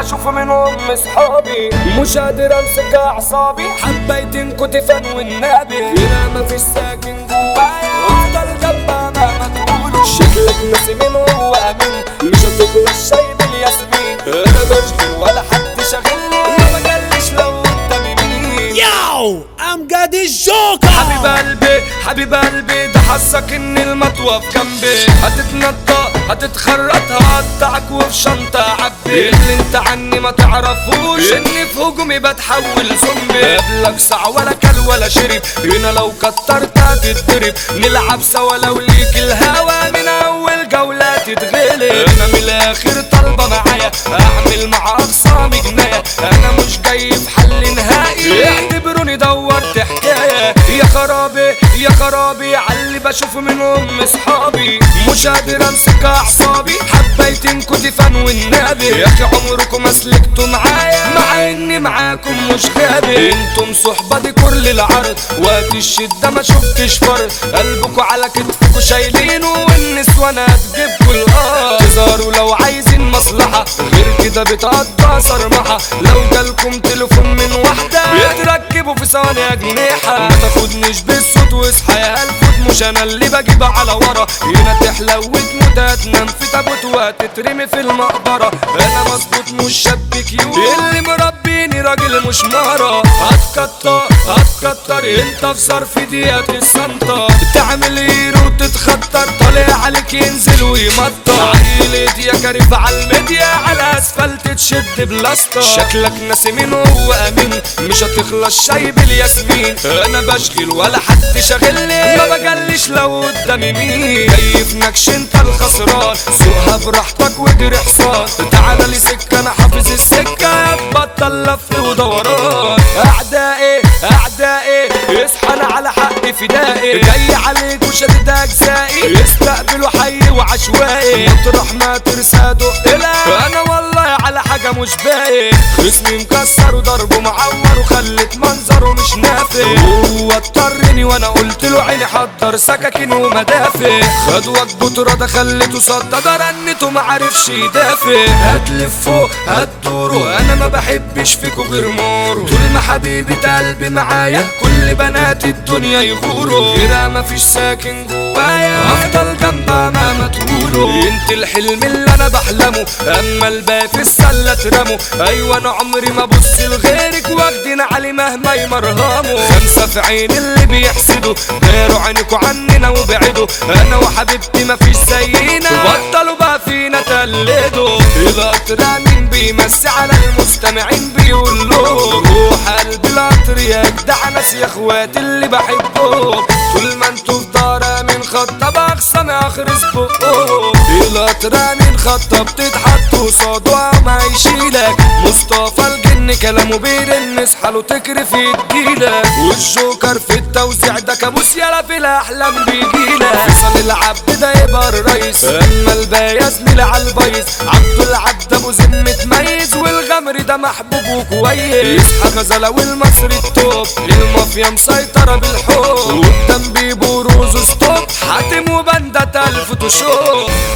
بشوف منهم اصحابي مش قادر امسك اعصابي حبيتنكوا تفن والنبي هنا مفيش ساكن جوايا افضل جنبها مهما تقولوا شكلك ناسي مين هو امين مش هتغلى الشاي بالياسمين انا بشغل ولا حد شاغلني ما بجلش لو قدامي مين ياو امجد الجوكر حبيب قلبي حبيب قلبي ده حسك ان المطوة في جنبي هتتنطق هتتخرط هقطعك وفي شنطة عبي اللي انت عني ما تعرفوش اني في هجومي بتحول زومبي قبلك ساعة ولا كل ولا شرب هنا لو كترت هتتضرب نلعب سوا لو ليك الهوا من اول جولة تتغلب انا من الاخر طالبة معايا اعمل مع اخصامي جناية انا مش جاي في حل نهائي اعتبروني دورت حكاية يا خرابي يا خرابي عاللي بشوف منهم اصحابي مش قادر امسك اعصابي حبيتنكوا تفن والنبي يا اخي عمركم ما سلكتوا معايا مع اني معاكم مش غابي انتم صحبة دي كل العرض وقت الشدة ما شفتش فرق قلبكوا على كتفكوا شايلينه والنسوان هتجيبكوا الارض تظهروا لو عايزين مصلحة غير كده بتقضى صرمحة لو جالكم تليفون من واحدة يتركبوا في ثواني أجنحة ما تاخدنيش بالصوت واصحى يا الفوت مش انا اللي بجيب على ورا هنا تحلى وتموت هتنام في تابوت وهتترمي في المقبرة انا مظبوط مش شاب كيوت اللي مربيني راجل مش مرة هتكتر هتكتر انت في صرف دقيقة السنطة تعمل هيرو وتتخطر طالع عليك ينزل ويمطر عيلة يا كريف على الميديا على اسفلت تشد بلاستر شكلك ناسي مين هو امين مش هتخلص شاي بالياسمين انا بشغل ولا حد شاغلني ما بجلش لو قدامي مين كيف نكش انت الخسران سوقها براحتك واجري حصان تعالى لي سكه انا حافظ السكه بطل لف ودوران اعدائي اعدائي اصحى انا على حق فدائي جاي عليك وشدد اجزائي استقبلوا حي وعشوائي مطرح ما ترسى دق انا والله على حاجه مش باقي خصمي مكسر وضربه معور وخلت منظره مش نافع هو اضطرني وانا قلت له عيني حضر سكاكين ومدافع خد وجبه رضا خليته صدى رنته معرفش يدافع هتلفوا هتدوروا انا ما بحبش فيكوا غير مورو طول ما حبيبة قلبي معايا كل بنات الدنيا يغوروا غيرها مفيش ساكن جوايا افضل جنبها مهما تقولوا انت الحلم اللي انا بحلمه اما الباقي في السله اترموا ايوه انا عمري ما ابص لغيرك واخدين علي مهما يمرهموا خمسه في عين اللي بيحسدوا داروا عينكوا عننا وبعدوا انا وحبيبتي مفيش زينا بطلوا بقى فينا تقلدوا القطر مين بيمسي على المستمعين بيقول له روح قلب القطر يا جدع ناس يا اخواتي اللي بحبهم طول ما انتوا في دار من خطه بخصم اخرس بقهم القطر من خطه بتتحط قصاده ما يشيلك مصطفى الجن كلامه بيرن اصحى تكرف يديلك والجوكر في التوزيع ده كابوس يلا في الاحلام بيجيلك فيصل العبد ده يبقى الرئيس اما الباقي زميلي على البايظ عبد العبد ابو زين متميز والغمر ده محبوب وكويس يصحى غزله والمصري التوب المافيا مسيطره بالحب قدام بيبو روز ستوب حاتم وبندة الف تشوف